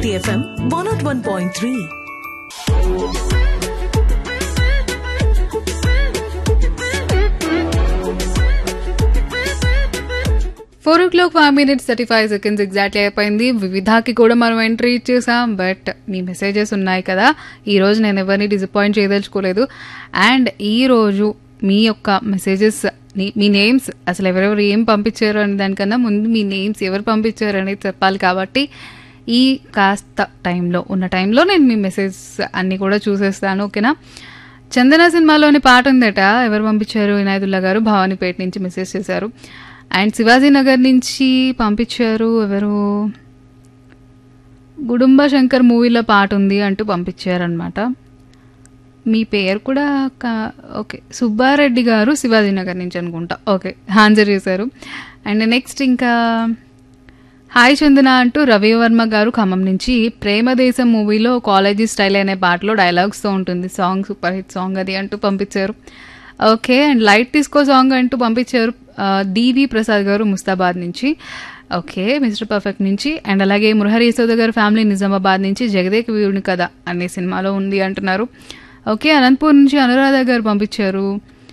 Bharati FM one naught one point three four o'clock five minutes thirty five seconds exactly అయిపోయింది వివిధాకి కూడా మనం entry ఇచ్చేసాం but me messages ఉన్నాయి కదా ఈ రోజు నేను ఎవరిని డిసప్పాయింట్ చేయదలుచుకోలేదు అండ్ ఈ రోజు మీ యొక్క మెసేజెస్ మీ నేమ్స్ అసలు ఎవరెవరు ఏం పంపించారు అనే దానికన్నా ముందు మీ నేమ్స్ ఎవరు పంపించారు అనేది చెప్పాలి కాబట్టి ఈ కాస్త టైంలో ఉన్న టైంలో నేను మీ మెసేజ్ అన్ని కూడా చూసేస్తాను ఓకేనా చందన సినిమాలోని పాట ఉందట ఎవరు పంపించారు వినాయదుల్లా గారు భవానీపేట నుంచి మెసేజ్ చేశారు అండ్ శివాజీ నగర్ నుంచి పంపించారు ఎవరు గుడుంబ శంకర్ మూవీలో పాట ఉంది అంటూ పంపించారనమాట మీ పేరు కూడా కా- ఓకే సుబ్బారెడ్డి గారు శివాజీ నగర్ నుంచి అనుకుంటా ఓకే ఆన్సర్ చేశారు అండ్ నెక్స్ట్ ఇంకా హాయ్ చందన అంటూ రవివర్మ గారు ఖమ్మం నుంచి ప్రేమదేశం మూవీలో కాలేజీ స్టైల్ అనే పాటలో డైలాగ్స్తో ఉంటుంది సాంగ్ సూపర్ హిట్ సాంగ్ అది అంటూ పంపించారు ఓకే అండ్ లైట్ తీసుకో సాంగ్ అంటూ పంపించారు ఆ, డివి ప్రసాద్ గారు ముస్తాబాద్ నుంచి ఓకే మిస్టర్ పర్ఫెక్ట్ నుంచి అండ్ అలాగే మురహరి యశోద గారు ఫ్యామిలీ నిజామాబాద్ నుంచి జగదేక వీరుని కథ అనే సినిమాలో ఉంది అంటున్నారు ఓకే అనంతపూర్ నుంచి అనురాధ గారు పంపించారు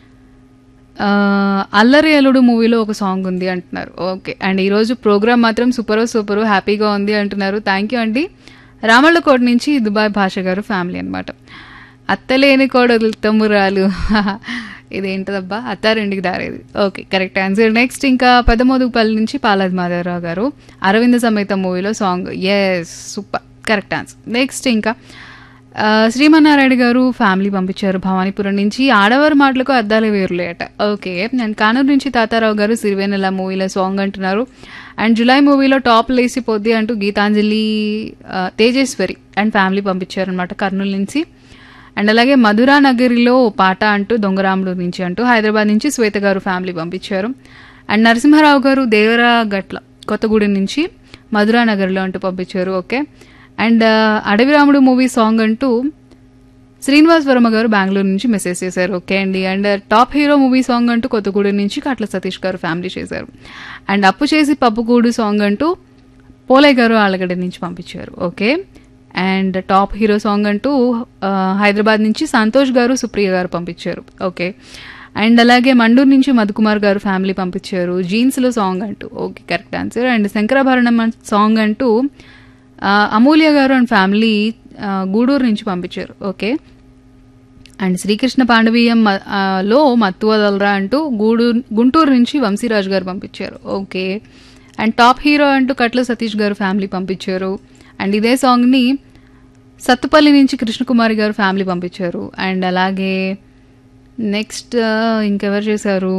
ఆ, అల్లరి అల్లుడు మూవీలో ఒక సాంగ్ ఉంది అంటున్నారు ఓకే అండ్ ఈరోజు ప్రోగ్రామ్ మాత్రం సూపర్ సూపర్ హ్యాపీగా ఉంది అంటున్నారు థ్యాంక్ యూ అండి రామళ్ళకోట నుంచి దుబాయ్ భాష గారు ఫ్యామిలీ అనమాట అత్తలేని కోడలు తమ్మురాలు ఇదేంటదబ్బా అత్తారింటికి దారేది ఓకే కరెక్ట్ ఆన్సర్ నెక్స్ట్ ఇంకా పెద్దమోదుగుపల్లి నుంచి పాలది మాధవరావు గారు అరవింద సమేత మూవీలో song yes super correct answer next ఇంకా ఆ, శ్రీమన్నారాయణ గారు ఫ్యామిలీ పంపించారు భవానీపురం నుంచి ఆడవారి మాటలకు అద్దాలు వేరులే అట ఓకే అండ్ కానూరు నుంచి తాతారావు గారు సిరివెన్నెల మూవీలో సాంగ్ అంటున్నారు అండ్ జులై మూవీలో టాప్ లేసిపోద్ది అంటూ గీతాంజలి ఆ, తేజేశ్వరి అండ్ ఫ్యామిలీ పంపించారనమాట కర్నూలు నుంచి అండ్ అలాగే మధురా నగరిలో ఓ పాట అంటూ దొంగరాముడు నుంచి అంటూ హైదరాబాద్ నుంచి శ్వేత గారు ఫ్యామిలీ పంపించారు అండ్ నరసింహారావు గారు దేవరా గట్ల కొత్తగూడెం నుంచి మధురా నగర్లో అంటూ పంపించారు ఓకే అండ్ అడవి రాముడు మూవీ సాంగ్ అంటూ శ్రీనివాస్ వర్మ గారు బెంగళూరు నుంచి మెసేజ్ చేశారు ఓకే అండి and top hero movie song అంటూ కొత్తగూడెం నుంచి కట్ల సతీష్ గారు ఫ్యామిలీ చేశారు అండ్ అప్పు చేసి పప్పుగూడు సాంగ్ అంటూ పోలే గారు ఆలగడ్డ నుంచి పంపించారు okay and top hero song అంటూ ఆ, హైదరాబాద్ నుంచి సంతోష్ గారు సుప్రియ గారు పంపించారు ఓకే అండ్ అలాగే మండూరు నుంచి మధుకుమార్ గారు ఫ్యామిలీ పంపించారు జీన్స్లో సాంగ్ అంటూ okay correct answer and Shankarabharanam song అంటూ ఆ, అమూల్య గారు అండ్ ఫ్యామిలీ ఆ, గూడూరు నుంచి పంపించారు ఓకే అండ్ శ్రీకృష్ణ పాండవీయం మ- ఆ, లో మత్తు వదలరా అంటూ గూడూరు గుంటూరు నుంచి వంశీరాజు గారు పంపించారు ఓకే అండ్ టాప్ హీరో అంటూ కట్ల సతీష్ గారు ఫ్యామిలీ పంపించారు అండ్ ఇదే సాంగ్ని సత్తుపల్లి నుంచి కృష్ణకుమారి గారు ఫ్యామిలీ పంపించారు అండ్ అలాగే నెక్స్ట్ ఇంకెవరు చేశారు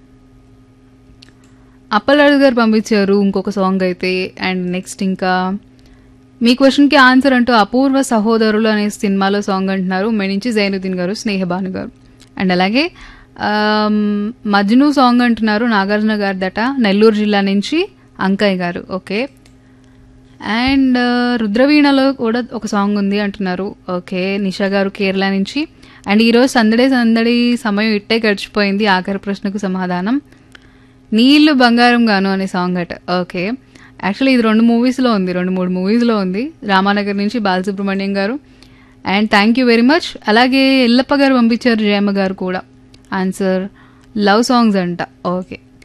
అప్పలరాజు గారు పంపించారు ఇంకొక సాంగ్ అయితే అండ్ నెక్స్ట్ ఇంకా మీ క్వశ్చన్కి ఆన్సర్ అంటూ అపూర్వ సహోదరులు అనే సినిమాలో సాంగ్ అంటున్నారు మీ నుంచి జైనుద్దీన్ గారు స్నేహబాను గారు అండ్ అలాగే ఆమ్, మజ్ను సాంగ్ అంటున్నారు నాగార్జున గారి దట నెల్లూరు జిల్లా నుంచి అంకయ్య గారు ఓకే అండ్ రుద్రవీణలో కూడా ఒక సాంగ్ ఉంది అంటున్నారు ఓకే నిషా గారు కేరళ నుంచి అండ్ ఈరోజు సందడే సందడి సమయం ఇట్టే గడిచిపోయింది ఆఖరి ప్రశ్నకు సమాధానం నీళ్లు బంగారం గాను అనే సాంగ్ అట ఓకే యాక్చువల్లీ ఇది రెండు మూవీస్లో ఉంది రెండు మూడు మూవీస్లో ఉంది రామానగర్ నుంచి బాలసుబ్రహ్మణ్యం గారు and thank you very much అలాగే ఎల్లప్ప గారు పంపించారు జయమ్మ గారు కూడా ఆన్సర్ లవ్ సాంగ్స్ అంట ఓకే